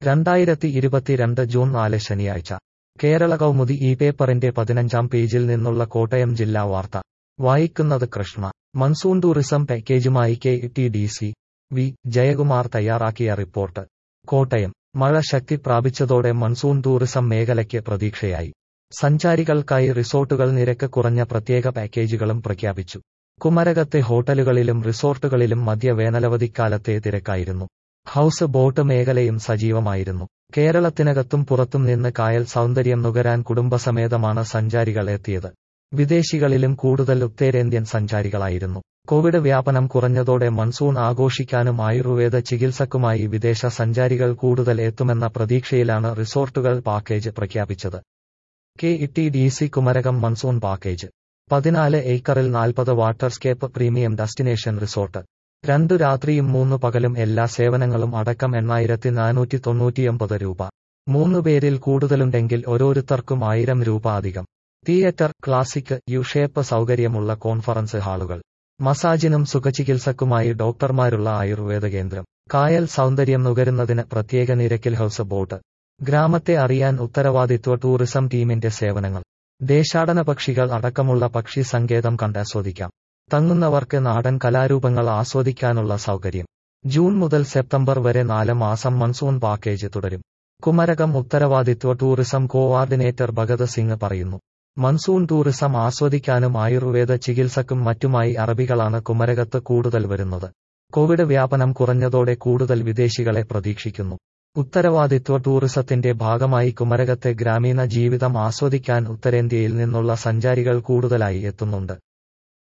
രണ്ടായിരത്തി ഇരുപത്തിരണ്ട് ജൂൺ നാല് ശനിയാഴ്ച കേരള കൗമുദി ഈ പേപ്പറിന്റെ പതിനഞ്ചാം പേജിൽ നിന്നുള്ള കോട്ടയം ജില്ലാ വാർത്ത വായിക്കുന്നത് കൃഷ്ണ മൺസൂൺ ടൂറിസം പാക്കേജുമായി K T D C V Jayakumar തയ്യാറാക്കിയ റിപ്പോർട്ട് കോട്ടയം മഴ ശക്തി പ്രാപിച്ചതോടെ മൺസൂൺ ടൂറിസം മേഖലയ്ക്ക് പ്രതീക്ഷയായി സഞ്ചാരികൾക്കായി റിസോർട്ടുകൾ നിരക്ക് കുറഞ്ഞ പ്രത്യേക പാക്കേജുകളും പ്രഖ്യാപിച്ചു കുമരകത്തെ ഹോട്ടലുകളിലും റിസോർട്ടുകളിലും മധ്യ വേനലവധിക്കാലത്തെ തിരക്കായിരുന്നു ഹൌസ് ബോട്ട് മേഖലയും സജീവമായിരുന്നു കേരളത്തിനകത്തും പുറത്തും നിന്ന് കായൽ സൗന്ദര്യം നുകരാൻ കുടുംബസമേതമാണ് സഞ്ചാരികൾ എത്തിയത് വിദേശികളിലും കൂടുതൽ ഉത്തരേന്ത്യൻ സഞ്ചാരികളായിരുന്നു കോവിഡ് വ്യാപനം കുറഞ്ഞതോടെ മൺസൂൺ ആഘോഷിക്കാനും ആയുർവേദ ചികിത്സക്കുമായി വിദേശ സഞ്ചാരികൾ കൂടുതൽ എത്തുമെന്ന പ്രതീക്ഷയിലാണ് റിസോർട്ടുകൾ പാക്കേജ് പ്രഖ്യാപിച്ചത് K T D C Kumarakom monsoon package പതിനാല് ഏക്കറിൽ നാൽപ്പത് വാട്ടർസ്കേപ്പ് പ്രീമിയം ഡെസ്റ്റിനേഷൻ റിസോർട്ട് രണ്ടു രാത്രിയും മൂന്ന് പകലും എല്ലാ സേവനങ്ങളും അടക്കം എണ്ണായിരത്തി നാനൂറ്റി തൊണ്ണൂറ്റിയൊമ്പത് രൂപ മൂന്ന് പേരിൽ കൂടുതലുണ്ടെങ്കിൽ ഓരോരുത്തർക്കും ആയിരം രൂപ അധികം തിയേറ്റർ ക്ലാസിക് യു ഷേപ്പ് സൗകര്യമുള്ള കോൺഫറൻസ് ഹാളുകൾ മസാജിനും സുഖചികിത്സക്കുമായി ഡോക്ടർമാരുള്ള ആയുർവേദ കേന്ദ്രം കായൽ സൗന്ദര്യം നുകരുന്നതിന് പ്രത്യേക നിരക്കിൽ ഹൌസ് ബോട്ട് ഗ്രാമത്തെ അറിയാൻ ഉത്തരവാദിത്വ ടൂറിസം ടീമിന്റെ സേവനങ്ങൾ ദേശാടന പക്ഷികൾ അടക്കമുള്ള പക്ഷി സങ്കേതം കണ്ടാസ്വദിക്കാം തങ്ങുന്നവർക്ക് നാടൻ കലാരൂപങ്ങൾ ആസ്വദിക്കാനുള്ള സൗകര്യം ജൂൺ മുതൽ സെപ്റ്റംബർ വരെ നാല് മാസം മൺസൂൺ പാക്കേജ് തുടരും കുമരകം ഉത്തരവാദിത്വ ടൂറിസം കോവാർഡിനേറ്റർ ഭഗത് സിംഗ് പറയുന്നു മൺസൂൺ ടൂറിസം ആസ്വദിക്കാനും ആയുർവേദ ചികിത്സക്കും മറ്റുമായി അറബികളാണ് കുമരകത്ത് കൂടുതൽ വരുന്നത് കോവിഡ് വ്യാപനം കുറഞ്ഞതോടെ കൂടുതൽ വിദേശികളെ പ്രതീക്ഷിക്കുന്നു ഉത്തരവാദിത്വ ടൂറിസത്തിന്റെ ഭാഗമായി കുമരകത്തെ ഗ്രാമീണ ജീവിതം ആസ്വദിക്കാൻ ഉത്തരേന്ത്യയിൽ നിന്നുള്ള സഞ്ചാരികൾ കൂടുതലായി എത്തുന്നുണ്ട്